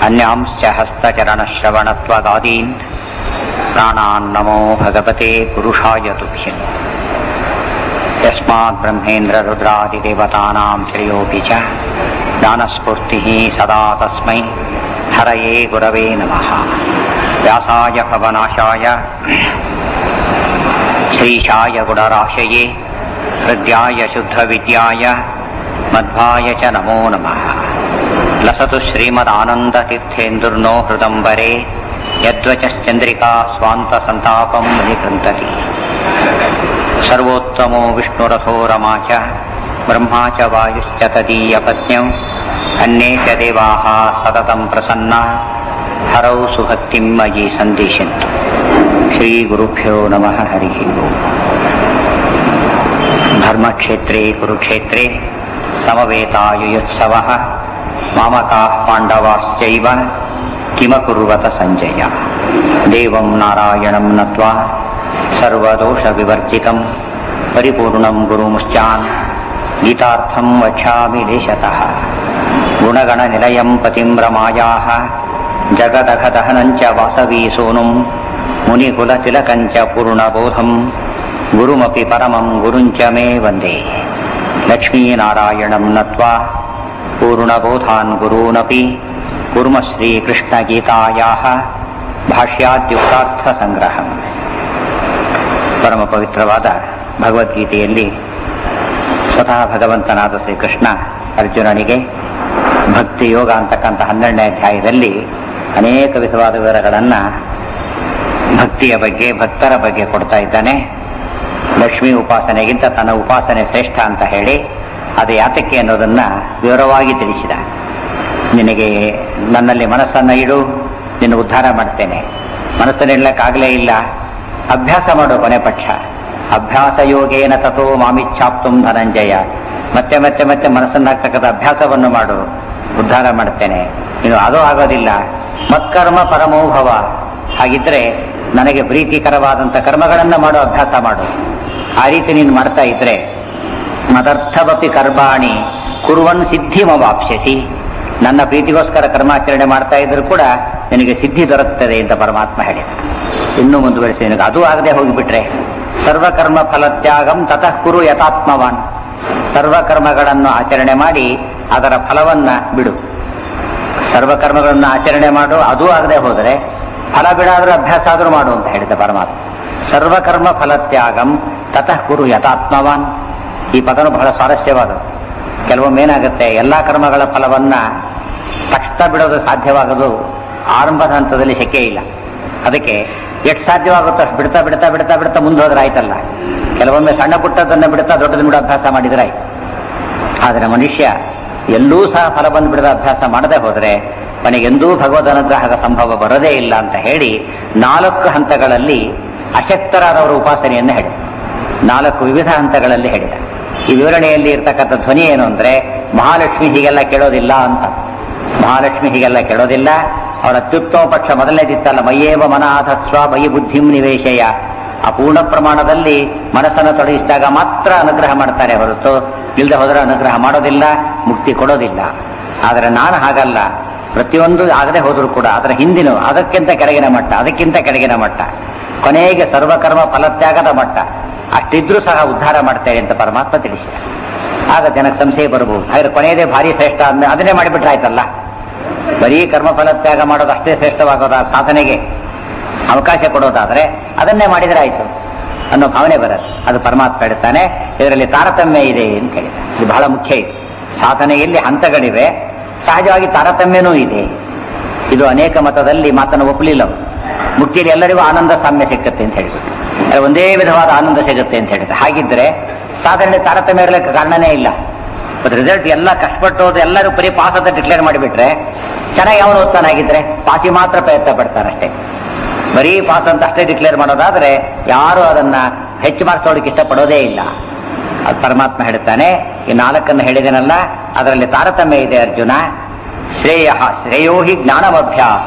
अन्यांश्च हस्तचरणश्रवणत्वगादीन् प्राणान्नमो भगवते पुरुषाय तुभ्यम् यस्मात् ब्रह्मेन्द्ररुद्रादिदेवतानां श्रेयोऽपि च ज्ञानस्फूर्तिः सदा तस्मै हरये गुरवे नमः व्यासाय भवनाशाय श्रीशाय गुणराशये हृद्याय शुद्धविद्याय मध्वाय च नमो नमः लसतु श्रीमदानन्दतीर्थेन्दुर्नो हृदम्बरे यद्वचश्चन्द्रिका स्वान्तसन्तापं विनिकृन्तति सर्वोत्तमो विष्णुरथो रमा च ब्रह्मा च वायुश्च तदीयपत्न्यौ अन्ये च देवाः सततं प्रसन्ना हरौ सुभक्तिं मयि सन्दिशन्तु श्रीगुरुभ्यो नमः हरिः ओम् धर्मक्षेत्रे कुरुक्षेत्रे समवेतायुयुत्सवः मामकाः पाण्डवाश्चैव किमकुर्वत सञ्जय देवं नारायणं नत्वा सर्वदोषविवर्जितं परिपूर्णं गुरुमुश्चान् गीतार्थं वक्ष्यामि देशतः गुणगणनिलयं पतिं रमायाः जगदघदहनं च वासवी सूनुं मुनिकुलतिलकं च पूर्णबोधं गुरुमपि परमं गुरुं च मे वन्दे लक्ष्मीनारायणं नत्वा पूर्णबोधान् गुरूनपि कुर्म श्रीकृष्णगीतायाः ಭಾಷ್ಯಾದ್ಯುಕ್ತಾರ್ಥಸಂಗ್ರಹಂ ಪರಮ ಪವಿತ್ರವಾದ ಭಗವದ್ಗೀತೆಯಲ್ಲಿ ಸ್ವತಃ ಭಗವಂತನಾದ ಶ್ರೀಕೃಷ್ಣ ಅರ್ಜುನನಿಗೆ ಭಕ್ತಿ ಯೋಗ ಅಂತಕ್ಕಂಥ ಹನ್ನೆರಡನೇ ಅಧ್ಯಾಯದಲ್ಲಿ ಅನೇಕ ವಿಧವಾದ ವಿವರಗಳನ್ನು ಭಕ್ತಿಯ ಬಗ್ಗೆ ಭಕ್ತರ ಬಗ್ಗೆ ಕೊಡ್ತಾ ಇದ್ದಾನೆ ಲಕ್ಷ್ಮೀ ಉಪಾಸನೆಗಿಂತ ತನ್ನ ಉಪಾಸನೆ ಶ್ರೇಷ್ಠ ಅಂತ ಹೇಳಿ ಅದು ಯಾತಕ್ಕೆ ಅನ್ನೋದನ್ನ ವಿವರವಾಗಿ ತಿಳಿಸಿದ ನಿನಗೆ ನನ್ನಲ್ಲಿ ಮನಸ್ಸನ್ನ ಇಡು ನಿನ್ನ ಉದ್ಧಾರ ಮಾಡ್ತೇನೆ ಮನಸ್ಸನ್ನು ಇಡ್ಲಕ್ಕಾಗಲೇ ಇಲ್ಲ ಅಭ್ಯಾಸ ಮಾಡು ಕೊನೆ ಪಕ್ಷ ಅಭ್ಯಾಸ ಯೋಗೇನ ತಥೋ ಮಾಮಿಚ್ಛಾಪ್ತುಂ ಧನಂಜಯ ಮತ್ತೆ ಮತ್ತೆ ಮತ್ತೆ ಮನಸ್ಸನ್ನಾಗ್ತಕ್ಕಂಥ ಅಭ್ಯಾಸವನ್ನು ಮಾಡು ಉದ್ಧಾರ ಮಾಡ್ತೇನೆ ನೀನು ಅದು ಆಗೋದಿಲ್ಲ ಮತ್ಕರ್ಮ ಪರಮೋಭವ ಹಾಗಿದ್ರೆ ನನಗೆ ಪ್ರೀತಿಕರವಾದಂಥ ಕರ್ಮಗಳನ್ನು ಮಾಡೋ ಅಭ್ಯಾಸ ಮಾಡು ಆ ರೀತಿ ನೀನು ಮಾಡ್ತಾ ಇದ್ರೆ ಮದರ್ಥವಪಿ ಕರ್ಮಾಣಿ ಕುರುವನ್ ಸಿದ್ಧಿಮವಾಪ್ಸ್ಯಸಿ ನನ್ನ ಪ್ರೀತಿಗೋಸ್ಕರ ಕರ್ಮಾಚರಣೆ ಮಾಡ್ತಾ ಇದ್ರು ಕೂಡ ನಿನಗೆ ಸಿದ್ಧಿ ದೊರಕುತ್ತದೆ ಅಂತ ಪರಮಾತ್ಮ ಹೇಳಿದ ಇನ್ನೂ ಮುಂದುವರಿಸಿ ನಿನಗೆ ಅದು ಆಗದೆ ಹೋಗಿಬಿಟ್ರೆ ಸರ್ವಕರ್ಮ ಫಲತ್ಯಾಗಂ ತತಃ ಕುರು ಯಥಾತ್ಮವಾನ್ ಸರ್ವಕರ್ಮಗಳನ್ನು ಆಚರಣೆ ಮಾಡಿ ಅದರ ಫಲವನ್ನ ಬಿಡು ಸರ್ವಕರ್ಮಗಳನ್ನು ಆಚರಣೆ ಮಾಡು ಅದೂ ಆಗದೆ ಹೋದರೆ ಫಲ ಬಿಡಾದ್ರೂ ಅಭ್ಯಾಸ ಆದ್ರೂ ಮಾಡು ಅಂತ ಹೇಳಿದ ಪರಮಾತ್ಮ ಸರ್ವಕರ್ಮ ಫಲತ್ಯಾಗಂ ತತಃ ಕುರು ಯಥಾತ್ಮವಾನ್ ಈ ಪದನು ಬಹಳ ಸ್ವಾರಸ್ಯವಾದದ್ದು ಕೆಲವೊಮ್ಮೆ ಏನಾಗುತ್ತೆ ಎಲ್ಲಾ ಕರ್ಮಗಳ ಫಲವನ್ನ ತಕ್ಷಣ ಬಿಡೋದು ಸಾಧ್ಯವಾಗೋದು ಆರಂಭದ ಹಂತದಲ್ಲಿ ಶಕ್ಯ ಇಲ್ಲ ಅದಕ್ಕೆ ಎಷ್ಟು ಸಾಧ್ಯವಾಗುತ್ತೋ ಅಷ್ಟು ಬಿಡ್ತಾ ಬಿಡ್ತಾ ಬಿಡ್ತಾ ಬಿಡ್ತಾ ಮುಂದೆ ಹೋದ್ರೆ ಆಯ್ತಲ್ಲ ಕೆಲವೊಮ್ಮೆ ಸಣ್ಣ ಪುಟ್ಟದನ್ನ ಬಿಡ್ತಾ ದೊಡ್ಡದನ್ನ ಬಿಡೋ ಅಭ್ಯಾಸ ಮಾಡಿದ್ರೆ ಆಯ್ತು ಆದರೆ ಮನುಷ್ಯ ಎಲ್ಲೂ ಸಹ ಫಲ ಬಂದು ಬಿಡದ ಅಭ್ಯಾಸ ಮಾಡದೆ ಹೋದರೆ ಮನೆಗೆಂದೂ ಭಗವದ್ ಅನುಗ್ರಹದ ಸಂಭವ ಬರೋದೇ ಇಲ್ಲ ಅಂತ ಹೇಳಿ ನಾಲ್ಕು ಹಂತಗಳಲ್ಲಿ ಅಶಕ್ತರಾದವರ ಉಪಾಸನೆಯನ್ನು ಹೇಳಿದ ನಾಲ್ಕು ವಿವಿಧ ಹಂತಗಳಲ್ಲಿ ಹೇಳಿದ ಈ ವಿವರಣೆಯಲ್ಲಿ ಇರ್ತಕ್ಕಂಥ ಧ್ವನಿ ಏನು ಅಂದ್ರೆ ಮಹಾಲಕ್ಷ್ಮಿ ಹೀಗೆಲ್ಲ ಕೇಳೋದಿಲ್ಲ ಅಂತ ಮಹಾಲಕ್ಷ್ಮಿ ಹೀಗೆಲ್ಲ ಕೇಳೋದಿಲ್ಲ ಅವರ ಅತ್ಯುತ್ತಮ ಪಕ್ಷ ಮೊದಲನೇದಿತ್ತಲ್ಲ ಮಯ್ಯೇವ ಮನಾಥಸ್ವ ಮಯಿ ಬುದ್ಧಿಂ ನಿವೇಶಯ ಆ ಪೂರ್ಣ ಪ್ರಮಾಣದಲ್ಲಿ ಮನಸ್ಸನ್ನು ತೊಡಗಿಸಿದಾಗ ಮಾತ್ರ ಅನುಗ್ರಹ ಮಾಡ್ತಾರೆ ಹೊರತು ಇಲ್ಲದೆ ಹೋದರೆ ಅನುಗ್ರಹ ಮಾಡೋದಿಲ್ಲ ಮುಕ್ತಿ ಕೊಡೋದಿಲ್ಲ ಆದರೆ ನಾನು ಹಾಗಲ್ಲ ಪ್ರತಿಯೊಂದು ಆಗದೆ ಹೋದರೂ ಕೂಡ ಅದರ ಹಿಂದಿನ ಅದಕ್ಕಿಂತ ಕೆಳಗಿನ ಮಟ್ಟ ಅದಕ್ಕಿಂತ ಕೆಳಗಿನ ಮಟ್ಟ ಕೊನೆಗೆ ಸರ್ವಕರ್ಮ ಫಲತ್ಯಾಗದ ಮಟ್ಟ ಅಷ್ಟಿದ್ರೂ ಸಹ ಉದ್ಧಾರ ಮಾಡ್ತೇವೆ ಅಂತ ಪರಮಾತ್ಮ ತಿಳಿಸಿದ ಆಗ ಜನಕ್ಕೆ ಸಂಶಯ ಬರಬಹುದು ಹಾಗಾದ್ರೆ ಕೊನೆಯದೇ ಭಾರಿ ಶ್ರೇಷ್ಠ ಅಂದ್ರೆ ಅದನ್ನೇ ಮಾಡಿಬಿಟ್ರೆ ಆಯ್ತಲ್ಲ ಬರೀ ಕರ್ಮ ಫಲತ್ಯಾಗ ಮಾಡೋದು ಅಷ್ಟೇ ಶ್ರೇಷ್ಠವಾಗೋದ ಸಾಧನೆಗೆ ಅವಕಾಶ ಕೊಡೋದಾದ್ರೆ ಅದನ್ನೇ ಮಾಡಿದ್ರೆ ಆಯ್ತು ಅನ್ನೋ ಭಾವನೆ ಬರುತ್ತೆ ಅದು ಪರಮಾತ್ಮ ಹೇಳ್ತಾನೆ ಇದರಲ್ಲಿ ತಾರತಮ್ಯ ಇದೆ ಅಂತ ಹೇಳಿದ ಇದು ಬಹಳ ಮುಖ್ಯ ಇದು ಸಾಧನೆಯಲ್ಲಿ ಹಂತಗಳಿವೆ ಸಹಜವಾಗಿ ತಾರತಮ್ಯನೂ ಇದೆ ಇದು ಅನೇಕ ಮತದಲ್ಲಿ ಮಾತನ್ನು ಒಪ್ಪಲಿಲ್ಲ ಮುಕ್ತಿಯಲ್ಲಿ ಎಲ್ಲರಿಗೂ ಆನಂದ ಸಾಮ್ಯ ಸಿಕ್ಕತ್ತೆ ಅಂತ ಹೇಳಿಬಿಟ್ಟು ಒಂದೇ ವಿಧವಾದ ಆನಂದ ಸಿಗುತ್ತೆ ಅಂತ ಹೇಳಿದ್ರೆ ಹಾಗಿದ್ರೆ ಸಾಧಾರಣ ತಾರತಮ್ಯ ಇರಲಿಕ್ಕೆ ಕಾರಣನೇ ಇಲ್ಲ ಬಟ್ ರಿಸಲ್ಟ್ ಎಲ್ಲ ಕಷ್ಟಪಟ್ಟು ಎಲ್ಲರೂ ಬರೀ ಪಾಸ್ ಅಂತ ಡಿಕ್ಲೇರ್ ಮಾಡಿಬಿಟ್ರೆ ಚೆನ್ನಾಗಿ ಅವನು ಓದ್ತಾನಾಗಿದ್ರೆ ಪಾಸಿ ಮಾತ್ರ ಪ್ರಯತ್ನ ಪಡ್ತಾನೆ ಅಷ್ಟೇ ಬರೀ ಪಾಸ್ ಅಂತ ಅಷ್ಟೇ ಡಿಕ್ಲೇರ್ ಮಾಡೋದಾದ್ರೆ ಯಾರು ಅದನ್ನ ಹೆಚ್ಚು ಮಾರ್ಕ್ಸ್ ನೋಡಕ್ಕೆ ಇಷ್ಟಪಡೋದೇ ಇಲ್ಲ ಅದು ಪರಮಾತ್ಮ ಹೇಳ್ತಾನೆ ಈ ನಾಲ್ಕನ್ನು ಹೇಳಿದನಲ್ಲ ಅದರಲ್ಲಿ ತಾರತಮ್ಯ ಇದೆ ಅರ್ಜುನ ಶ್ರೇಯ ಶ್ರೇಯೋ ಹಿ ಜ್ಞಾನಮಭ್ಯಾಸ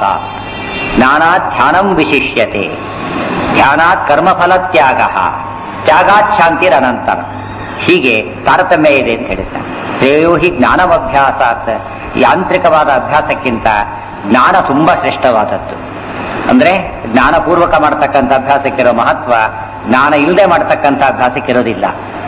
ಜ್ಞಾನಾತ್ ಧ್ಯಾನಂ ವಿಶಿಷ್ಯತೆ ಧ್ಯಾನಾತ್ ಕರ್ಮಫಲ ತ್ಯಾಗ ತ್ಯಾಗಾತ್ ಶಾಂತಿರನಂತರ ಹೀಗೆ ತಾರತಮ್ಯ ಇದೆ ಅಂತ ಹೇಳ್ತಾನೆ ಶ್ರೇಯೋ ಹಿ ಜ್ಞಾನವಭ್ಯಾಸಾತ್ ಯಾಂತ್ರಿಕವಾದ ಅಭ್ಯಾಸಕ್ಕಿಂತ ಜ್ಞಾನ ತುಂಬಾ ಶ್ರೇಷ್ಠವಾದದ್ದು ಅಂದ್ರೆ ಜ್ಞಾನಪೂರ್ವಕ ಮಾಡ್ತಕ್ಕಂಥ ಅಭ್ಯಾಸಕ್ಕಿರೋ ಮಹತ್ವ ಜ್ಞಾನ ಇಲ್ಲದೆ ಮಾಡ್ತಕ್ಕಂಥ ಅಭ್ಯಾಸಕ್ಕಿರೋದಿಲ್ಲ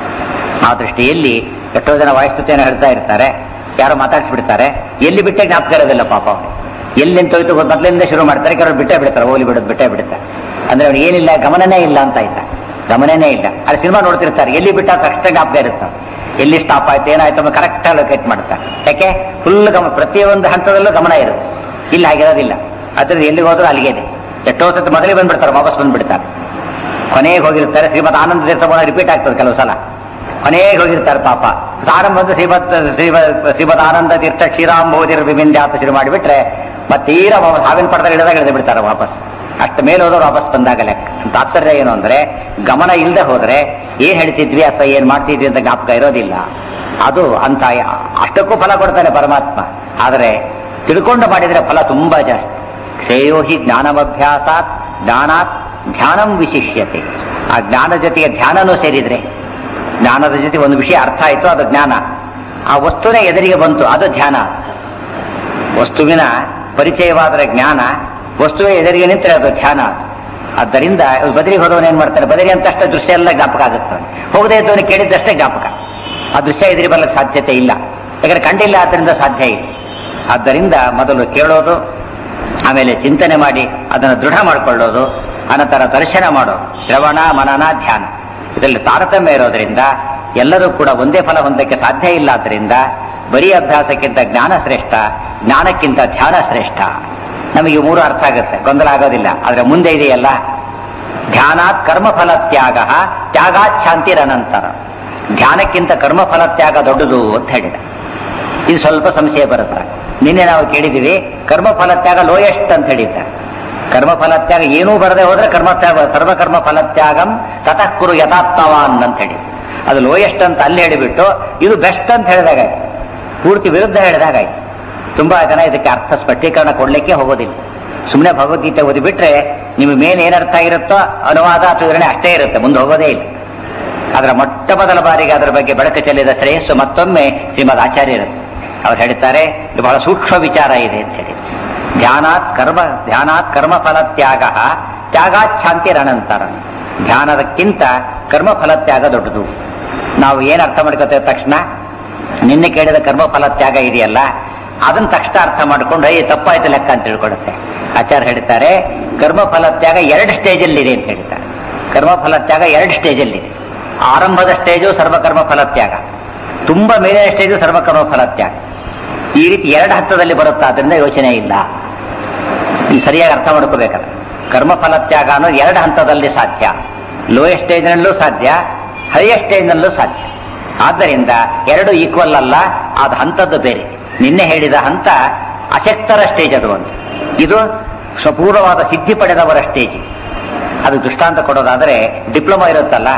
ಆ ದೃಷ್ಟಿಯಲ್ಲಿ ಎಷ್ಟೋ ಜನ ವಾಯುಸ್ತುತಿಯನ್ನು ಹೇಳ್ತಾ ಇರ್ತಾರೆ ಯಾರೋ ಮಾತಾಡ್ಸ್ಬಿಡ್ತಾರೆ ಎಲ್ಲಿ ಬಿಟ್ಟೆ ಜ್ಞಾಪಕ ಇರೋದಿಲ್ಲ ಪಾಪ ಅವ್ರು ಎಲ್ಲಿ ನಿಂತೋಯ್ತು ಮೊದಲಿಂದ ಶುರು ಮಾಡ್ತಾರೆ ಕೆಲವರು ಬಿಟ್ಟೇ ಬಿಡ್ತಾರೆ ಹೋಲಿ ಬಿಡೋದು ಬಿಟ್ಟೇ ಬಿಡುತ್ತೆ ಅಂದ್ರೆ ಅವ್ರಿಗೆ ಏನಿಲ್ಲ ಗಮನನೇ ಇಲ್ಲ ಅಂತ ಆಯ್ತಾ ಗಮನನೇ ಇಲ್ಲ ಅಲ್ಲಿ ಸಿನಿಮಾ ನೋಡ್ತಿರ್ತಾರೆ ಎಲ್ಲಿ ಬಿಟ್ಟ ತಕ್ಷಣ ಜ್ಞಾಪಕ ಇರುತ್ತೆ ಎಲ್ಲಿ ಸ್ಟಾಪ್ ಆಯ್ತು ಏನಾಯ್ತು ಅಂತ ಕರೆಕ್ಟ್ ಲೊಕೇಟ್ ಮಾಡ್ತಾರೆ ಯಾಕೆ ಫುಲ್ ಗಮನ ಪ್ರತಿಯೊಂದು ಹಂತದಲ್ಲೂ ಗಮನ ಇರುತ್ತೆ ಇಲ್ಲಿ ಹಾಗಿರೋದಿಲ್ಲ ಅದ್ರಲ್ಲಿ ಎಲ್ಲಿಗೆ ಹೋದ್ರು ಅಲ್ಲಿಗೆ ಇದೆ ಎಷ್ಟೋ ಸತಿ ಮೊದಲೇ ಬಂದ್ಬಿಡ್ತಾರೆ ವಾಪಸ್ ಬಂದ್ಬಿಡ್ತಾರೆ ಕೊನೆಗೆ ಹೋಗಿರ್ತಾರೆ ಶ್ರೀಮದ್ ಆನಂದ ತೀರ್ಥ ರಿಪೀಟ್ ಆಗ್ತದೆ ಕೆಲವು ಸಲ ಕೊನೆಗೆ ಹೋಗಿರ್ತಾರೆ ಪಾಪ ಆರಂಭ ಬಂದು ಶ್ರೀಮತ್ ಶ್ರೀಮದ್ ಶ್ರೀಮದ್ ಆನಂದ ತೀರ್ಥ ಶ್ರೀರಾಮ್ ಬೋಧಿರ್ ವಿಮಿಂದ್ಯಾತ ಶುರು ಮಾಡಿಬಿಟ್ರೆ ಮತ್ತೆ ತೀರ ಸಾವಿನ ಪಡೆದಾಗ ಹಿಡಿದಾಗ ಇಳಿದು ಬಿಡ್ತಾರೆ ವಾಪಸ್ ಅಷ್ಟು ಮೇಲೆ ಹೋದವ್ರು ವಾಪಸ್ ಬಂದಾಗ ಲೆಕ್ಕ ತಾತ್ಪರ್ಯ ಏನು ಅಂದ್ರೆ ಗಮನ ಇಲ್ಲದೆ ಹೋದ್ರೆ ಏನ್ ಹೇಳ್ತಿದ್ವಿ ಅಥವಾ ಏನ್ ಮಾಡ್ತಿದ್ವಿ ಅಂತ ಜ್ಞಾಪಕ ಇರೋದಿಲ್ಲ ಅದು ಅಂತ ಅಷ್ಟಕ್ಕೂ ಫಲ ಕೊಡ್ತಾನೆ ಪರಮಾತ್ಮ ಆದರೆ ತಿಳ್ಕೊಂಡು ಮಾಡಿದ್ರೆ ಫಲ ತುಂಬಾ ಜಾಸ್ತಿ ಶ್ರೇಯೋ ಹಿ ಜ್ಞಾನಮಭ್ಯಾಸಾತ್ ಜ್ಞಾನಾತ್ ಧ್ಯಾನಂ ವಿಶಿಷ್ಯತೆ ಆ ಜ್ಞಾನ ಜೊತೆಗೆ ಧ್ಯಾನನೂ ಸೇರಿದ್ರೆ ಜ್ಞಾನದ ಜೊತೆ ಒಂದು ವಿಷಯ ಅರ್ಥ ಆಯ್ತು ಅದು ಜ್ಞಾನ ಆ ವಸ್ತುನೇ ಎದುರಿಗೆ ಬಂತು ಅದು ಧ್ಯಾನ ವಸ್ತುವಿನ ಪರಿಚಯವಾದರೆ ಜ್ಞಾನ ವಸ್ತುವೇ ಎದುರಿಗೆ ನಿಂತರೆ ಅದು ಧ್ಯಾನ ಆದ್ದರಿಂದ ಬದರಿಗೆ ಹೋದವನು ಏನ್ ಮಾಡ್ತಾನೆ ಬದರಿ ಅಂತಷ್ಟ ದೃಶ್ಯ ಎಲ್ಲ ಜ್ಞಾಪಕ ಆಗುತ್ತೆ ಹೋಗದೇ ಇದ್ದವನು ಕೇಳಿದ್ದಷ್ಟೇ ಜ್ಞಾಪಕ ಆ ದೃಶ್ಯ ಎದುರಿ ಬರ್ಲಿಕ್ಕೆ ಸಾಧ್ಯತೆ ಇಲ್ಲ ಯಾಕಂದ್ರೆ ಕಂಡಿಲ್ಲ ಆದ್ದರಿಂದ ಸಾಧ್ಯ ಇಲ್ಲ ಆದ್ದರಿಂದ ಮೊದಲು ಕೇಳೋದು ಆಮೇಲೆ ಚಿಂತನೆ ಮಾಡಿ ಅದನ್ನು ದೃಢ ಮಾಡಿಕೊಳ್ಳೋದು ಅನಂತರ ದರ್ಶನ ಮಾಡೋದು ಶ್ರವಣ ಮನನ ಧ್ಯಾನ ಇದರಲ್ಲಿ ತಾರತಮ್ಯ ಇರೋದ್ರಿಂದ ಎಲ್ಲರೂ ಕೂಡ ಒಂದೇ ಫಲ ಹೊಂದಕ್ಕೆ ಸಾಧ್ಯ ಇಲ್ಲ ಆದ್ದರಿಂದ ಬರೀ ಅಭ್ಯಾಸಕ್ಕಿಂತ ಜ್ಞಾನ ಶ್ರೇಷ್ಠ ಜ್ಞಾನಕ್ಕಿಂತ ಧ್ಯಾನ ಶ್ರೇಷ್ಠ ನಮಗೆ ಮೂರು ಅರ್ಥ ಆಗುತ್ತೆ ಗೊಂದಲ ಆಗೋದಿಲ್ಲ ಆದ್ರೆ ಮುಂದೆ ಇದೆಯಲ್ಲ ಧ್ಯಾನಾತ್ ಕರ್ಮಫಲ ತ್ಯಾಗ ತ್ಯಾಗಾತ್ ಶಾಂತಿರನಂತರ ಧ್ಯಾನಕ್ಕಿಂತ ಕರ್ಮಫಲ ತ್ಯಾಗ ದೊಡ್ಡದು ಅಂತ ಹೇಳಿದ ಇದು ಸ್ವಲ್ಪ ಸಂಶಯ ಬರುತ್ತೆ ನಿನ್ನೆ ನಾವು ಕೇಳಿದೀವಿ ಕರ್ಮಫಲ ತ್ಯಾಗ ಲೋಯೆಸ್ಟ್ ಅಂತ ಹೇಳಿದ್ದ ಕರ್ಮಫಲ ತ್ಯಾಗ ಏನೂ ಬರದೆ ಹೋದ್ರೆ ಕರ್ಮ ತ್ಯಾಗ ಸರ್ವಕರ್ಮ ಫಲತ್ಯಾಗಂ ತತಃ ಕುರು ಯಥಾತ್ಮವಾನ್ ಅಂತ ಹೇಳಿ ಅದು ಲೋಯೆಸ್ಟ್ ಅಂತ ಅಲ್ಲಿ ಹೇಳಿಬಿಟ್ಟು ಇದು ಬೆಸ್ಟ್ ಅಂತ ಹೇಳಿದಾಗ ಪೂರ್ತಿ ವಿರುದ್ಧ ಹೇಳಿದಾಗ ತುಂಬಾ ಜನ ಇದಕ್ಕೆ ಅರ್ಥ ಸ್ಪಷ್ಟೀಕರಣ ಕೊಡ್ಲಿಕ್ಕೆ ಹೋಗೋದಿಲ್ಲ ಸುಮ್ಮನೆ ಭಗವದ್ಗೀತೆ ಓದಿಬಿಟ್ರೆ ನಿಮಗೆ ಮೇನ್ ಏನರ್ಥ ಆಗಿರುತ್ತೋ ಅನುವಾದ ಅಥವಾ ವಿವರಣೆ ಅಷ್ಟೇ ಇರುತ್ತೆ ಮುಂದೆ ಹೋಗೋದೇ ಇಲ್ಲ ಅದರ ಮೊಟ್ಟ ಮೊದಲ ಬಾರಿಗೆ ಅದರ ಬಗ್ಗೆ ಬೆಳಕು ಚೆಲ್ಲಿದ ಶ್ರೇಯಸ್ಸು ಮತ್ತೊಮ್ಮೆ ಶ್ರೀಮದ್ ಆಚಾರ್ಯರು ಅವ್ರು ಹೇಳ್ತಾರೆ ಇದು ಬಹಳ ಸೂಕ್ಷ್ಮ ವಿಚಾರ ಇದೆ ಅಂತ ಹೇಳಿ ಧ್ಯಾನಾತ್ ಕರ್ಮ ಧ್ಯಾನಾತ್ ಕರ್ಮ ಫಲ ತ್ಯಾಗ ತ್ಯಾಗಾತ್ ಶಾಂತಿರನಂತರ ಧ್ಯಾನದಕ್ಕಿಂತ ಕರ್ಮ ಫಲ ತ್ಯಾಗ ದೊಡ್ಡದು ನಾವು ಏನ್ ಅರ್ಥ ಮಾಡ್ಕೋತೇವೆ ತಕ್ಷಣ ನಿನ್ನೆ ಕೇಳಿದ ಕರ್ಮ ಫಲ ತ್ಯಾಗ ಇದೆಯಲ್ಲ ಅದನ್ನ ತಕ್ಷಣ ಅರ್ಥ ಮಾಡ್ಕೊಂಡು ಏ ತಪ್ಪಾಯ್ತು ಲೆಕ್ಕ ಅಂತ ತಿಳ್ಕೊಡುತ್ತೆ ಆಚಾರ್ಯ ಹೇಳ್ತಾರೆ ಕರ್ಮ ಫಲ ತ್ಯಾಗ ಎರಡು ಸ್ಟೇಜಲ್ಲಿ ಇದೆ ಅಂತ ಹೇಳ್ತಾರೆ ಕರ್ಮ ಫಲ ತ್ಯಾಗ ಎರಡು ಸ್ಟೇಜಲ್ಲಿ ಇದೆ ಆರಂಭದ ಸ್ಟೇಜು ಸರ್ವಕರ್ಮ ಫಲತ್ಯಾಗ ತುಂಬಾ ಮೇಲಿನ ಸ್ಟೇಜು ಸರ್ವಕರ್ಮ ಫಲತ್ಯಾಗ ಈ ರೀತಿ ಎರಡು ಹಂತದಲ್ಲಿ ಬರುತ್ತಾ ಅದರಿಂದ ಯೋಚನೆ ಇಲ್ಲ ನೀವು ಸರಿಯಾಗಿ ಅರ್ಥ ಮಾಡ್ಕೋಬೇಕಲ್ಲ ಕರ್ಮ ಫಲತ್ಯಾಗ ಅನ್ನೋದು ಎರಡು ಹಂತದಲ್ಲಿ ಸಾಧ್ಯ ಲೋಯೆಸ್ಟ್ ಸ್ಟೇಜ್ನಲ್ಲೂ ಸಾಧ್ಯ ಹೈಯೆಸ್ಟ್ ಸ್ಟೇಜ್ನಲ್ಲೂ ಸಾಧ್ಯ ಆದ್ದರಿಂದ ಎರಡು ಈಕ್ವಲ್ ಅಲ್ಲ ಅದು ಹಂತದ್ದು ಬೇರೆ ನಿನ್ನೆ ಹೇಳಿದ ಹಂತ ಅಶಕ್ತರ ಸ್ಟೇಜ್ ಅದು ಒಂದು ಇದು ಸ್ವಪೂರ್ವವಾದ ಸಿದ್ಧಿ ಪಡೆದವರ ಸ್ಟೇಜ್ ಅದು ದೃಷ್ಟಾಂತ ಕೊಡೋದಾದ್ರೆ ಡಿಪ್ಲೊಮಾ ಇರುತ್ತಲ್ಲ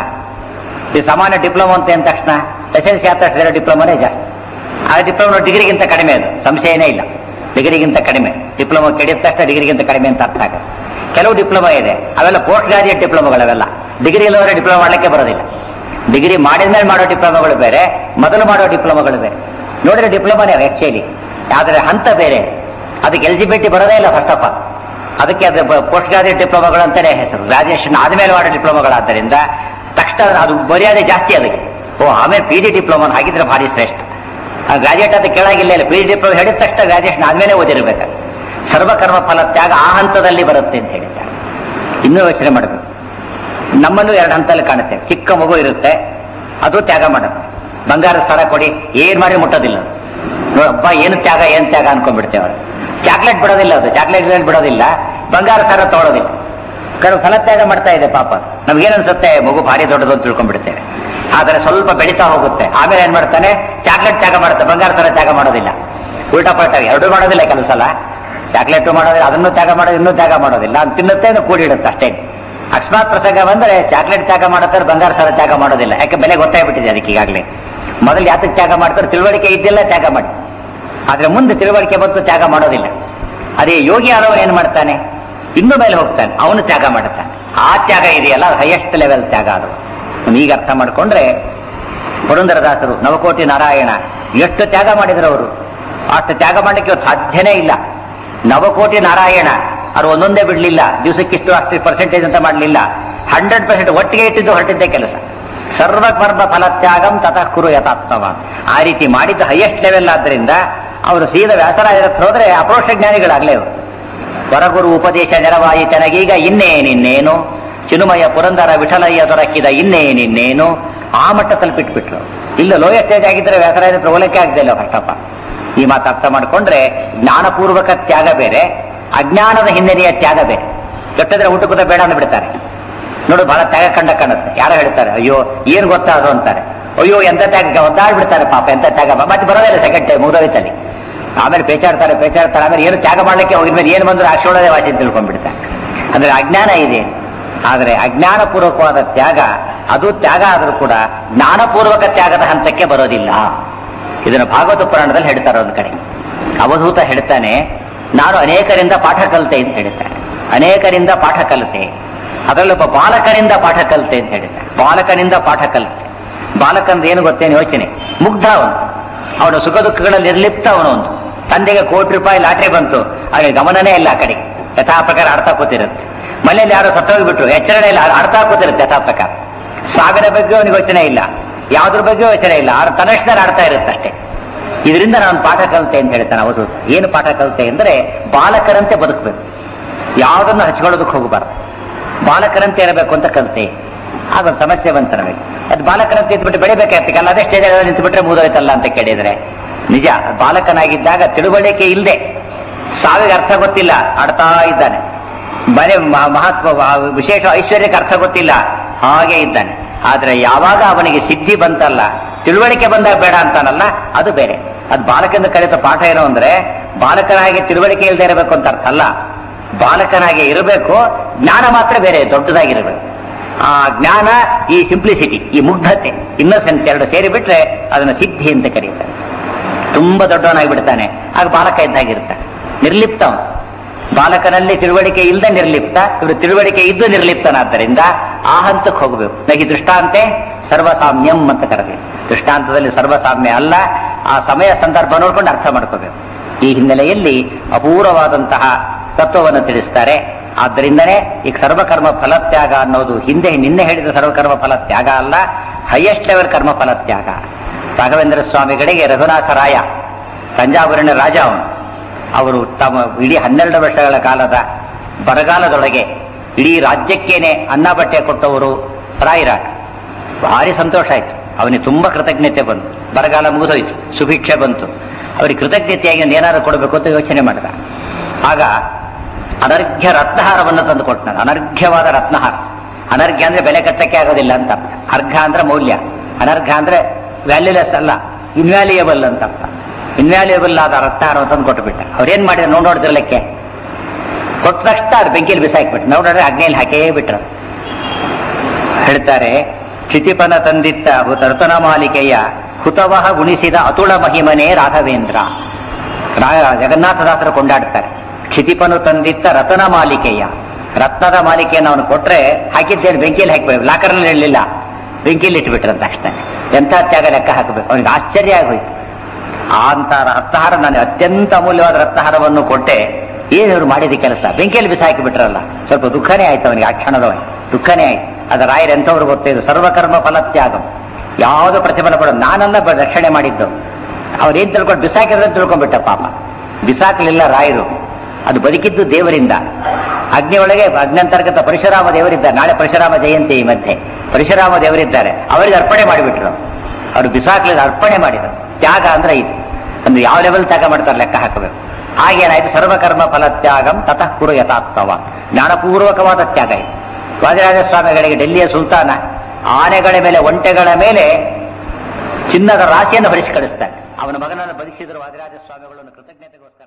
ಈ ಸಾಮಾನ್ಯ ಡಿಪ್ಲೊಮಾ ಅಂತ ಅಂದ ತಕ್ಷಣ ಎಸೆನ್ಸಿ ಆದ ತಕ್ಷಣ ಡಿಪ್ಲೊಮಾನೇ ಜಾಸ್ತಿ ಆ ಡಿಪ್ಲೊಮಾ ಡಿಗ್ರಿಗಿಂತ ಕಡಿಮೆ ಅದು ಸಂಶಯನೇ ಇಲ್ಲ ಡಿಗ್ರಿಗಿಂತ ಕಡಿಮೆ ಡಿಪ್ಲೊಮಾ ಕೆಡಿದ ತಕ್ಷಣ ಡಿಗ್ರಿಗಿಂತ ಕಡಿಮೆ ಅಂತ ಅರ್ಥ ಆಗುತ್ತೆ ಕೆಲವು ಡಿಪ್ಲೊಮಾ ಇದೆ ಅವೆಲ್ಲ ಪೋಸ್ಟ್ ಗ್ರಾಜುಯೇಟ್ ಡಿಪ್ಲೊಮಾಗಳವೆಲ್ಲ ಡಿಗ್ರಿ ಇಲ್ಲವರೆ ಡಿಪ್ಲೊಮಾ ಮಾಡ್ಲಿಕ್ಕೆ ಬರೋದಿಲ್ಲ ಡಿಗ್ರಿ ಮಾಡಿದ್ಮೇಲೆ ಮಾಡೋ ಡಿಪ್ಲೊಮಾಗಳು ಬೇರೆ ಮೊದಲು ಮಾಡೋ ಡಿಪ್ಲೊಮಾಗಳು ಬೇರೆ ನೋಡಿದ್ರೆ ಡಿಪ್ಲೊಮಾನೇ ಆಕ್ಚುಲಿ ಆದ್ರೆ ಹಂತ ಬೇರೆ ಅದಕ್ಕೆ ಎಲಿಜಿಬಿಲಿಟಿ ಬರೋದೇ ಇಲ್ಲ ಫಸ್ಟ್ ಆಫ್ ಆಲ್ ಅದಕ್ಕೆ ಅದು ಪೋಸ್ಟ್ ಗ್ರಾಜುಯೇಟ್ ಡಿಪ್ಲೊಮಾಗಳು ಅಂತಾನೆ ಹೆಸರು ಗ್ರಾಜುಯೇಷನ್ ಆದ್ಮೇಲೆ ಮಾಡೋ ಡಿಪ್ಲೊಮಾಗಳಾದ್ದರಿಂದ ತಕ್ಷಣ ಅದು ಮರ್ಯಾದೆ ಜಾಸ್ತಿ ಅದಕ್ಕೆ ಓ ಆಮೇಲೆ ಪಿ ಜಿ ಡಿಪ್ಲೊಮಾ ಹಾಗಿದ್ರೆ ಭಾರಿ ಶ್ರೇಷ್ಠ ಆ ಗ್ರಾಜುಯೇಟ್ ಅಂತ ಕೇಳಾಗಿಲ್ಲ ಇಲ್ಲ ಪಿ ಜಿ ಡಿಪ್ಲೊಮಾ ಹೇಳಿದ ತಕ್ಷಣ ಗ್ರಾಜುಯೇಷನ್ ಆದ್ಮೇಲೆ ಓದಿರ್ಬೇಕು ಸರ್ವಕರ್ಮ ಫಲ ತ್ಯಾಗ ಆ ಹಂತದಲ್ಲಿ ಬರುತ್ತೆ ಅಂತ ಹೇಳಿದ್ದಾರೆ ಇನ್ನೂ ಯೋಚನೆ ಮಾಡಬೇಕು ನಮ್ಮನ್ನು ಎರಡು ಹಂತದಲ್ಲಿ ಕಾಣುತ್ತೆ ಚಿಕ್ಕ ಮಗು ಇರುತ್ತೆ ಅದು ತ್ಯಾಗ ಮಾಡುತ್ತೆ ಬಂಗಾರದ ಸರ ಕೊಡಿ ಏನ್ ಮಾಡಿ ಮುಟ್ಟೋದಿಲ್ಲ ನೋಡಪ್ಪ ಏನು ತ್ಯಾಗ ಏನ್ ತ್ಯಾಗ ಅನ್ಕೊಂಡ್ಬಿಡ್ತೇವೆ ಅವ್ರು ಚಾಕ್ಲೇಟ್ ಬಿಡೋದಿಲ್ಲ ಅದು ಚಾಕ್ಲೇಟ್ ಬಿಡೋದಿಲ್ಲ ಬಂಗಾರ ಸರ ತಗೊಳ್ಳೋದಿಲ್ಲ ಕರು ಫಲತ್ಯಾಗ ಮಾಡ್ತಾ ಇದೆ ಪಾಪ ನಮ್ಗೇನ್ ಅನ್ಸುತ್ತೆ ಮಗು ಭಾರಿ ದೊಡ್ಡದು ಅಂತ ತಿಳ್ಕೊಂಡ್ಬಿಡ್ತೇವೆ ಆದರೆ ಸ್ವಲ್ಪ ಬೆಳೀತಾ ಹೋಗುತ್ತೆ ಆಮೇಲೆ ಏನ್ ಮಾಡ್ತಾನೆ ಚಾಕ್ಲೇಟ್ ತ್ಯಾಗ ಮಾಡುತ್ತೆ ಬಂಗಾರ ತರ ತ್ಯಾಗ ಮಾಡೋದಿಲ್ಲ ಉಲ್ಟಾ ಪಲ್ಟಾ ಎರಡೂ ಮಾಡೋದಿಲ್ಲ ಕೆಲವು ಸಲ ಚಾಕ್ಲೇಟು ಮಾಡೋದಿಲ್ಲ ಅದನ್ನು ತ್ಯಾಗ ಮಾಡೋದು ಇನ್ನೂ ತ್ಯಾಗ ಮಾಡೋದಿಲ್ಲ ಅದು ತಿನ್ನುತ್ತೆ ಅದು ಕೂಡಿಡುತ್ತೆ ಅಷ್ಟೇ ಅಕಸ್ಮಾತ್ ಪ್ರಸಂಗ ಬಂದ್ರೆ ಚಾಕ್ಲೇಟ್ ತ್ಯಾಗ ಮಾಡುತ್ತಾರೆ ಬಂಗಾರ ಸರ ತ್ಯಾಗ ಮಾಡೋದಿಲ್ಲ ಯಾಕೆ ಬೆಲೆ ಗೊತ್ತಾಗ್ಬಿಟ್ಟಿದೆ ಅದಕ್ಕೆ ಈಗಾಗಲೇ ಮೊದಲು ಯಾತಕ್ಕೆ ತ್ಯಾಗ ಮಾಡ್ತಾರೆ ತಿಳುವಳಿಕೆ ಇದ್ದಿಲ್ಲ ತ್ಯಾಗ ಮಾಡಿ ಆದ್ರೆ ಮುಂದೆ ತಿಳುವಳಿಕೆ ಬಂತು ತ್ಯಾಗ ಮಾಡೋದಿಲ್ಲ ಅದೇ ಯೋಗಿ ಆದವನು ಏನ್ ಮಾಡ್ತಾನೆ ಇನ್ನು ಮೇಲೆ ಹೋಗ್ತಾನೆ ಅವನು ತ್ಯಾಗ ಮಾಡ್ತಾನೆ ಆ ತ್ಯಾಗ ಇದೆಯಲ್ಲ ಹೈಯೆಸ್ಟ್ ಲೆವೆಲ್ ತ್ಯಾಗ ಅದು ಈಗ ಅರ್ಥ ಮಾಡ್ಕೊಂಡ್ರೆ ಪುರಂದರದಾಸರು ನವಕೋಟಿ ನಾರಾಯಣ ಎಷ್ಟು ತ್ಯಾಗ ಮಾಡಿದ್ರು ಅವರು ಅಷ್ಟು ತ್ಯಾಗ ಮಾಡಲಿಕ್ಕೆ ಇವತ್ತು ಸಾಧ್ಯನೇ ಇಲ್ಲ ನವಕೋಟಿ ನಾರಾಯಣ ಅವ್ರು ಒಂದೊಂದೇ ಬಿಡ್ಲಿಲ್ಲ ದಿವಸಕ್ಕಿಷ್ಟು ಅಷ್ಟು ಪರ್ಸೆಂಟೇಜ್ ಅಂತ ಮಾಡಲಿಲ್ಲ ಹಂಡ್ರೆಡ್ ಪರ್ಸೆಂಟ್ ಒಟ್ಟಿಗೆ ಇಟ್ಟಿದ್ದು ಹೊರಟಿದ್ದೇ ಕೆಲಸ ಸರ್ವಕರ್ಮ ಫಲತ್ಯಾಗಂ ತತಃ ಕುರು ಯಥಾತ್ಮವ ಆ ರೀತಿ ಮಾಡಿದ್ದು ಹೈಯೆಸ್ಟ್ ಲೆವೆಲ್ ಆದ್ರಿಂದ ಅವರು ಸೀದಾ ವ್ಯಾಸರಾಜರ ಹತ್ರ ಹೋದ್ರೆ ಅಪ್ರೋಕ್ಷ ಜ್ಞಾನಿಗಳಾಗ್ಲೇ ಅವರು ವರಗುರು ಉಪದೇಶ ನೆರವಾಯಿತನಗೀಗ ಇನ್ನೇನಿನ್ನೇನು ಚಿನುಮಯ ಪುರಂದರ ವಿಠಲಯ್ಯ ದೊರಕಿದ ಇನ್ನೇನಿನ್ನೇನು ಆ ಮಟ್ಟ ತಲುಪಿಟ್ಬಿಟ್ರು ಇಲ್ಲ ಲೋಯರ್ ಸ್ಟೇಜ್ ಆಗಿದ್ರೆ ವ್ಯಾಸರಾಜ ಹತ್ರ ಹೋಲಕ್ಕೆ ಆಗದಿಲ್ಲ ಫಸ್ಟ್ ಆಫ್ ಆಲ್ ಈ ಮಾತು ಅರ್ಥ ಮಾಡ್ಕೊಂಡ್ರೆ ಜ್ಞಾನಪೂರ್ವಕ ತ್ಯಾಗ ಬೇರೆ ಅಜ್ಞಾನದ ಹಿನ್ನೆಲೆಯ ತ್ಯಾಗ ಬೇರೆ ಕೆಟ್ಟದ್ರೆ ಊಟ ಕೂತ ಬೇಡ ಅಂದ್ಬಿಡ್ತಾರೆ ನೋಡು ಬಹಳ ತ್ಯಾಗ ಕಂಡ ಕಾಣುತ್ತೆ ಯಾರೋ ಹೇಳ್ತಾರೆ ಅಯ್ಯೋ ಏನ್ ಗೊತ್ತಾ ಅದು ಅಂತಾರೆ ಅಯ್ಯೋ ಎಂತ ತ್ಯಾಗ ಒದ್ದಾಡ್ಬಿಡ್ತಾರೆ ಪಾಪ ಎಂತ ತ್ಯಾಗ ಮತ್ತೆ ಬರೋದೇ ಇಲ್ಲ ಸೆಕೆಂಡ್ ಟೈಮ್ ಮುಗಿದೋಯ್ತಲ್ಲಿ ಆಮೇಲೆ ಪೇಚಾಡ್ತಾರೆ ಪೇಚಾಡ್ತಾರೆ ಆಮೇಲೆ ಏನು ತ್ಯಾಗ ಮಾಡ್ಲಿಕ್ಕೆ ಹೋಗಿದ ಮೇಲೆ ಏನು ಬಂದ್ರೆ ಅಕ್ಷೋಳದೇ ವಾಸಿ ಅಂತ ತಿಳ್ಕೊಂಡ್ಬಿಡ್ತಾರೆ ಅಂದ್ರೆ ಅಜ್ಞಾನ ಇದೆ ಆದರೆ ಅಜ್ಞಾನಪೂರ್ವಕವಾದ ತ್ಯಾಗ ಅದು ತ್ಯಾಗ ಆದರೂ ಕೂಡ ಜ್ಞಾನಪೂರ್ವಕ ತ್ಯಾಗದ ಹಂತಕ್ಕೆ ಬರೋದಿಲ್ಲ ಇದನ್ನು ಭಾಗವತ ಪುರಾಣದಲ್ಲಿ ಹೇಳ್ತಾರೆ ಒಂದು ಕಡೆ ಅವಧೂತ ಹೇಳ್ತಾನೆ ನಾನು ಅನೇಕರಿಂದ ಪಾಠ ಕಲಿತೆ ಅಂತ ಹೇಳ್ತಾನೆ ಅನೇಕರಿಂದ ಪಾಠ ಕಲಿತೆ ಅದರಲ್ಲೊಬ್ಬ ಬಾಲಕನಿಂದ ಪಾಠ ಕಲಿತೆ ಅಂತ ಹೇಳ್ತಾನೆ ಬಾಲಕನಿಂದ ಪಾಠ ಕಲಿತೆ ಬಾಲಕಂದ ಏನು ಗೊತ್ತೇನು ಯೋಚನೆ ಮುಗ್ಧ ಅವನು ಅವನು ಸುಖ ದುಃಖಗಳಲ್ಲಿ ನಿರ್ಲಿಪ್ತ ಅವನು ಒಂದು ತಂದೆಗೆ ಕೋಟಿ ರೂಪಾಯಿ ಲಾಟ್ರಿ ಬಂತು ಅವನಿಗೆ ಗಮನನೇ ಇಲ್ಲ ಆ ಕಡೆ ಯಥಾ ಪ್ರಕಾರ ಆಡ್ತಾ ಕೂತಿರುತ್ತೆ ಮನೆಯಲ್ಲಿ ಯಾರೋ ಸತ್ತೋಗ್ಬಿಟ್ರು ಎಚ್ಚರಣೆ ಇಲ್ಲ ಆಡ್ತಾ ಕೂತಿರುತ್ತೆ ಯಥಾ ಪ್ರಕಾರ ಸಾವಿನ ಬಗ್ಗೆ ಅವನಿಗೆ ಯೋಚನೆ ಇಲ್ಲ ಯಾವ್ದ್ರ ಬಗ್ಗೆ ಯೋಚನೆ ಇಲ್ಲ ಅವ್ರ ತನ್ನಷ್ಟದಲ್ಲಿ ಆಡ್ತಾ ಇರುತ್ತೆ ಅಷ್ಟೇ ಇದರಿಂದ ನಾನು ಪಾಠ ಕಲಿತೆ ಅಂತ ಹೇಳ್ತಾನೆ ಅವರು ಏನು ಪಾಠ ಕಲಿತೆ ಅಂದ್ರೆ ಬಾಲಕರಂತೆ ಬದುಕಬೇಕು ಯಾವುದನ್ನು ಹಚ್ಕೊಳ್ಳೋದಕ್ಕೆ ಹೋಗಬಾರ್ದು ಬಾಲಕರಂತೆ ಇರಬೇಕು ಅಂತ ಕಲಿತೆ ಅದೊಂದು ಸಮಸ್ಯೆ ಬಂತು ನಮಗೆ ಅದು ಬಾಲಕರಂತೆ ಇದ್ಬಿಟ್ಟು ಬೆಳಿಬೇಕಾಗ್ತಕ್ಕೆ ಅಲ್ಲ ಅದೇ ಸ್ಟೇಜ್ ನಿಂತುಬಿಟ್ರೆ ಮುಗಿದೋಯ್ತಲ್ಲ ಅಂತ ಕೇಳಿದ್ರೆ ನಿಜ ಬಾಲಕನಾಗಿದ್ದಾಗ ತಿಳುವಳಿಕೆ ಇಲ್ಲದೆ ಸಾವಿಗೆ ಅರ್ಥ ಗೊತ್ತಿಲ್ಲ ಆಡ್ತಾ ಇದ್ದಾನೆ ಮನೆ ಮ- ಮಹತ್ವ ವ- ವಿಶೇಷ ಐಶ್ವರ್ಯಕ್ಕೆ ಅರ್ಥ ಗೊತ್ತಿಲ್ಲ ಹಾಗೆ ಇದ್ದಾನೆ ಆದ್ರೆ ಯಾವಾಗ ಅವನಿಗೆ ಸಿದ್ಧಿ ಬಂತಲ್ಲ ತಿಳುವಳಿಕೆ ಬಂದಾಗ ಬೇಡ ಅಂತಾನಲ್ಲ ಅದು ಬೇರೆ ಅದು ಬಾಲಕಂದು ಕಲಿತ ಪಾಠ ಏನು ಅಂದ್ರೆ ಬಾಲಕನಾಗಿ ತಿಳುವಳಿಕೆ ಇಲ್ಲದೆ ಇರಬೇಕು ಅಂತ ಅರ್ಥ ಅಲ್ಲ ಬಾಲಕನಾಗಿ ಇರಬೇಕು ಜ್ಞಾನ ಮಾತ್ರ ಬೇರೆ ದೊಡ್ಡದಾಗಿರಬೇಕು ಆ ಜ್ಞಾನ ಈ ಸಿಂಪ್ಲಿಸಿಟಿ ಈ ಮುಗ್ಧತೆ ಇನ್ನೊಸೆನ್ಸ್ ಎರಡು ಸೇರಿ ಬಿಟ್ರೆ ಅದನ್ನು ಸಿದ್ಧಿ ಅಂತ ಕರೀತಾರೆ ತುಂಬಾ ದೊಡ್ಡವನಾಗಿ ಆಗ ಬಾಲಕ ಇದ್ದಾಗಿರ್ತಾನೆ ನಿರ್ಲಿಪ್ತ ಅವನು ಬಾಲಕನಲ್ಲಿ ತಿಳುವಳಿಕೆ ಇಲ್ಲದೆ ನಿರ್ಲಿಪ್ತ ಇವರು ತಿಳುವಳಿಕೆ ಇದ್ದು ನಿರ್ಲಿಪ್ತನಾದ್ದರಿಂದ ಆ ಹಂತಕ್ಕೆ ಹೋಗಬೇಕು ನಗಿ ದೃಷ್ಟಾಂತೆ ಸರ್ವಸಾಮ್ಯಂ ಅಂತ ಕರೆದಿದೆ ದೃಷ್ಟಾಂತದಲ್ಲಿ ಸರ್ವಸಾಮ್ಯ ಅಲ್ಲ ಆ ಸಮಯ ಸಂದರ್ಭ ನೋಡ್ಕೊಂಡು ಅರ್ಥ ಮಾಡ್ಕೋಬೇಕು ಈ ಹಿನ್ನೆಲೆಯಲ್ಲಿ ಅಪೂರ್ವವಾದಂತಹ ತತ್ವವನ್ನು ತಿಳಿಸ್ತಾರೆ ಆದ್ದರಿಂದನೇ ಈ ಸರ್ವಕರ್ಮ ಫಲತ್ಯಾಗ ಅನ್ನೋದು ಹಿಂದೆ ನಿನ್ನೆ ಹೇಳಿದ ಸರ್ವಕರ್ಮ ಫಲತ್ಯಾಗ ಅಲ್ಲ ಹೈಯೆಸ್ಟ್ ಲೆವೆಲ್ ಕರ್ಮ ಫಲತ್ಯಾಗ ರಾಘವೇಂದ್ರ ಸ್ವಾಮಿಗಳಿಗೆ ರಘುನಾಥ ರಾಯ ತಂಜಾವೂರಿನ ರಾಜ ಅವನು ಅವರು ತಮ್ಮ ಇಡೀ ಹನ್ನೆರಡು ವರ್ಷಗಳ ಕಾಲದ ಬರಗಾಲದೊಳಗೆ ಇಡೀ ರಾಜ್ಯಕ್ಕೇನೆ ಅನ್ನ ಬಟ್ಟೆ ಕೊಟ್ಟವರು ರಾಯರಾಟ ಭಾರಿ ಸಂತೋಷ ಆಯ್ತು ಅವನಿಗೆ ತುಂಬಾ ಕೃತಜ್ಞತೆ ಬಂತು ಬರಗಾಲ ಮುಗಿದೋಯ್ತು ಸುಭಿಕ್ಷೆ ಬಂತು ಅವರಿಗೆ ಕೃತಜ್ಞತೆಯಾಗಿ ಒಂದು ಏನಾದ್ರು ಕೊಡಬೇಕು ಅಂತ ಯೋಚನೆ ಮಾಡಿದ ಆಗ ಅನರ್ಘ್ಯ ರತ್ನಹಾರವನ್ನು ತಂದು ಕೊಟ್ಟನು ಅನರ್ಘ್ಯವಾದ ರತ್ನಹಾರ ಅನರ್ಘ್ಯ ಅಂದ್ರೆ ಬೆಲೆ ಕಟ್ಟಕ್ಕೆ ಆಗೋದಿಲ್ಲ ಅಂತ ಅರ್ಥ ಅರ್ಘ ಅಂದ್ರೆ ಮೌಲ್ಯ ಅನರ್ಘ ಅಂದ್ರೆ ವ್ಯಾಲ್ಯೂಲೆಸ್ ಅಲ್ಲ ಇನ್ವ್ಯಾಲ್ಯೂಯಬಲ್ ಅಂತ ಅರ್ಥ ಇನ್ವ್ಯಾಲ್ಯೂಯಬಲ್ ಆದ ರತ್ನಹಾರವನ್ನು ತಂದು ಕೊಟ್ಟುಬಿಟ್ಟ ಅವ್ರೇನ್ ಮಾಡಿದ್ರು ನೋಡ್ ನೋಡಿದ್ರಲ್ಲಕ್ಕೆ ಕೊಟ್ಟ ತಕ್ಷಣ ಅದು ಬೆಂಕಿಯಲ್ಲಿ ಬಿಸಾಕ್ಬಿಟ್ಟು ನೋಡಿದ್ರೆ ಅಗ್ನಿಯಲ್ಲಿ ಹಾಕೇ ಬಿಟ್ರು ಹೇಳ್ತಾರೆ ಕ್ಷಿತಿಪನ ತಂದಿತ್ತ ತರ್ತನ ಮಾಲಿಕೆಯ ಹುತವಹ ಉಣಿಸಿದ ಅತುಳ ಮಹಿಮನೇ ರಾಘವೇಂದ್ರ ರಾ- ಜಗನ್ನಾಥದಾಸರು ಕೊಂಡಾಡ್ತಾರೆ ಕ್ಷಿತಿಪನು ತಂದಿತ್ತ ರತನ ಮಾಲಿಕೆಯ ರತ್ನದ ಮಾಲಿಕೆಯನ್ನು ಅವನು ಕೊಟ್ರೆ ಹಾಕಿದ್ದೇನು ಬೆಂಕಿಯಲ್ಲಿ ಹಾಕ್ಬೇಕು ಲಾಕರ್ನಲ್ಲಿ ಇರಲಿಲ್ಲ ಬೆಂಕಿಯಲ್ಲಿ ಇಟ್ಬಿಟ್ರಂತ ಅಷ್ಟೇ ಎಂಥ ತ್ಯಾಗ ಲೆಕ್ಕ ಹಾಕಬೇಕು ಅವನಿಗೆ ಆಶ್ಚರ್ಯ ಆಗೋಯ್ತು ಆ ಅಂತ ರತ್ನಹಾರ ನಾನು ಅತ್ಯಂತ ಅಮೂಲ್ಯವಾದ ರತ್ನಹಾರವನ್ನು ಕೊಟ್ಟೆ ಏನು ಇವ್ರು ಮಾಡಿದ ಕೆಲಸ ಬೆಂಕಿಯಲ್ಲಿ ಬಿಸಾಕಿ ಬಿಟ್ರಲ್ಲ ಸ್ವಲ್ಪ ದುಃಖನೇ ಆಯ್ತು ಅವನಿಗೆ ಆ ಕ್ಷಣದವನಿಗೆ ದುಃಖನೇ ಆಯ್ತು ಅದು ರಾಯರ್ ಎಂಥವ್ರು ಗೊತ್ತಿದ್ದು ಸರ್ವಕರ್ಮ ಫಲತ್ಯಾಗಂ ಯಾವುದು ಪ್ರತಿಫಲ ಕೊಡ ನಾನಲ್ಲ ಬ- ರಕ್ಷಣೆ ಮಾಡಿದ್ದು ಅವ್ರೇನ್ ತಿಳ್ಕೊಂಡು ಬಿಸಾಕಿದ್ರೆ ತಿಳ್ಕೊಂಡ್ಬಿಟ್ಟ ಪಾಪ ಬಿಸಾಕಲಿಲ್ಲ ರಾಯರು ಅದು ಬದುಕಿದ್ದು ದೇವರಿಂದ ಅಗ್ನಿ ಒಳಗೆ ಅಗ್ನಂತರ್ಗತ ಪರಶುರಾಮ ದೇವರಿದ್ದಾರೆ ನಾಳೆ ಪರಶುರಾಮ ಜಯಂತಿ ಈ ಮಧ್ಯೆ ಪರಶುರಾಮ ದೇವರಿದ್ದಾರೆ ಅವರಿಗೆ ಅರ್ಪಣೆ ಮಾಡಿಬಿಟ್ರು ಅವರು ಬಿಸಾಕ್ಲಿಲ್ಲ ಅರ್ಪಣೆ ಮಾಡಿದರು ತ್ಯಾಗ ಅಂದ್ರೆ ಇದು ಅಂದ್ರೆ ಯಾವ ಲೆವೆಲ್ ತ್ಯಾಗ ಮಾಡ್ತಾರೆ ಲೆಕ್ಕ ಹಾಕಬೇಕು ಹಾಗೇನಾಯ್ತು ಸರ್ವಕರ್ಮ ಫಲ ತ್ಯಾಗಂ ತತಃ ಕುರು ಯಥಾತ್ಮವ ಜ್ಞಾನಪೂರ್ವಕವಾದ ತ್ಯಾಗ ಇದು ವಾದಿರಾಜ ಸ್ವಾಮಿಗಳಿಗೆ ಡೆಲ್ಲಿಯ ಸುಲ್ತಾನ ಆನೆಗಳ ಮೇಲೆ ಒಂಟೆಗಳ ಮೇಲೆ ಚಿನ್ನದ ರಾಶಿಯನ್ನು ಭರಿಸಿ ಕಳಿಸ್ತಾನೆ ಅವನ ಮಗನನ್ನು ಬದುಕಿಸಿದ್ರು ವಾದಿರಾಜ ಸ್ವಾಮಿಗಳನ್ನು ಕೃತಜ್ಞತೆಗೋಸ್ಕರ